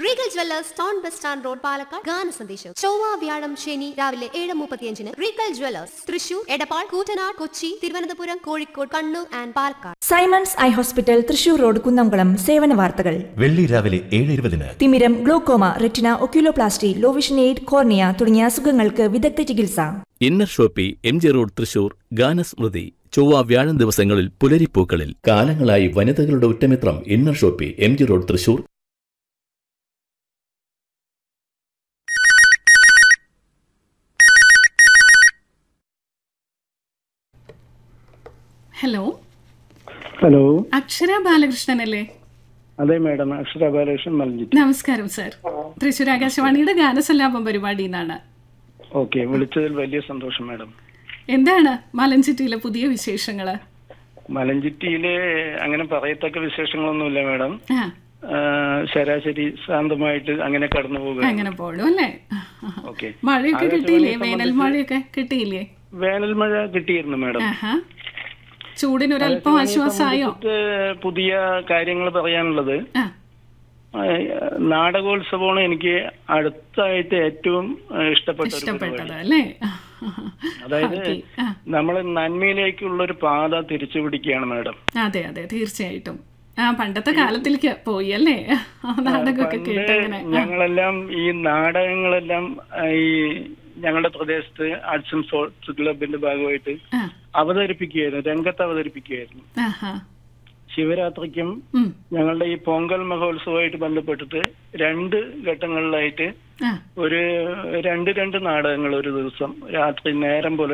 Regal jewellers town bus stand road Palakkad ഗാന സന്ദേശം ചൊവ്വ വ്യാഴം ശനി രാവിലെ ഏഴ് മുപ്പത്തിയഞ്ചിന് Regal jewellers Thrissur Edappal Koottanad Kochi Thiruvananthapuram Kozhikode Kannur and Palakkad Simons eye hospital Thrissur road Kunnamkulam സേവന വാർത്തകൾ വെള്ളി രാവിലെ ഏഴ് ഇരുപതിന് തിമിരം glaucoma retina oculoplasty low vision aid cornea തുടങ്ങിയ അസുഖങ്ങൾക്ക് വിദഗ്ധ ചികിത്സ inner shoppe M G road Thrissur ഗാനസ്മൃതി ചൊവ്വ വ്യാഴം ദിവസങ്ങളിൽ പുലരിപ്പൂക്കളിൽ കാലങ്ങളായി വനിതകളുടെ ഉറ്റമിത്രം inner shoppe M G road Thrissur hello hello Akshara Balakrishnan അല്ലേ അതെ മാഡം അക്ഷര ബാലകൃഷ്ണൻ മലഞ്ചിറ്റ് നമസ്കാരം സർ തൃശ്ശൂർ ആകാശവാണിയുടെ ഗാനസല്ലാപം പരിപാടി എന്നാണ് ഓക്കെ വിളിച്ചതിൽ വലിയ സന്തോഷം മാഡം എന്താണ് മലഞ്ചിറ്റിയിലെ പുതിയ വിശേഷങ്ങള് മലഞ്ചിറ്റിയിലെ അങ്ങനെ പറയത്തക്ക വിശേഷങ്ങളൊന്നുമില്ല മാഡം ആ ആ, ശരാശരി ശാന്തമായിട്ട് അങ്ങനെ കടന്നു പോകുക അങ്ങനെ പോളൂ അല്ലേ ഓക്കെ മഴയൊക്കെ ആകാശവാണിയെ കിട്ടിയില്ലേ വേനൽ സംബന്ധിച്ച് മഴയൊക്കെ കിട്ടിയില്ലേ വേനൽ മഴ കിട്ടിയിരുന്നു മാഡം ആഹാ ചൂടിനൊരല്പം ആശ്വാസമായോ സംബന്ധിച്ചിട്ട് പുതിയ കാര്യങ്ങൾ പറയാനുള്ളത് ആ ആ, നാടകോത്സവമാണ് എനിക്ക് അടുത്തായിട്ട് ഏറ്റവും ആ, ഇഷ്ടപ്പെട്ട ഒരു ഇഷ്ടപ്പെട്ടത് പരിപാടി. അല്ലേ അതായത് ഓക്കേ. ആ, നമ്മൾ നന്മയിലേക്കുള്ള ഒരു പാത തിരിച്ചു പിടിക്കുകയാണ് മാഡം അതെ അതെ തീർച്ചയായിട്ടും ആ പണ്ടത്തെ കാലത്തിലേക്ക് പോയി അല്ലേ നാടകമൊക്കെ പണ്ട് കേട്ട് അങ്ങനെ ആ, ഞങ്ങളെല്ലാം ഈ നാടകങ്ങളെല്ലാം ആ, ഈ ഞങ്ങളുടെ പ്രദേശത്ത് ആർട്സ് ആൻഡ് സ്പോർട്സ് ക്ലബിന്റെ ഭാഗമായിട്ട് ആ, അവതരിപ്പിക്കുകയായിരുന്നു രംഗത്ത് അവതരിപ്പിക്കുകയായിരുന്നു ആഹാ. ശിവരാത്രിക്കും ഉം, ഞങ്ങളുടെ ഈ പൊങ്കൽ മഹോത്സവമായിട്ട് ബന്ധപ്പെട്ടിട്ട് രണ്ട് ഘട്ടങ്ങളിലായിട്ട് ആ ഒരു രണ്ട് രണ്ട് നാടകങ്ങൾ ഒരു ദിവസം രാത്രി നേരം പോലെ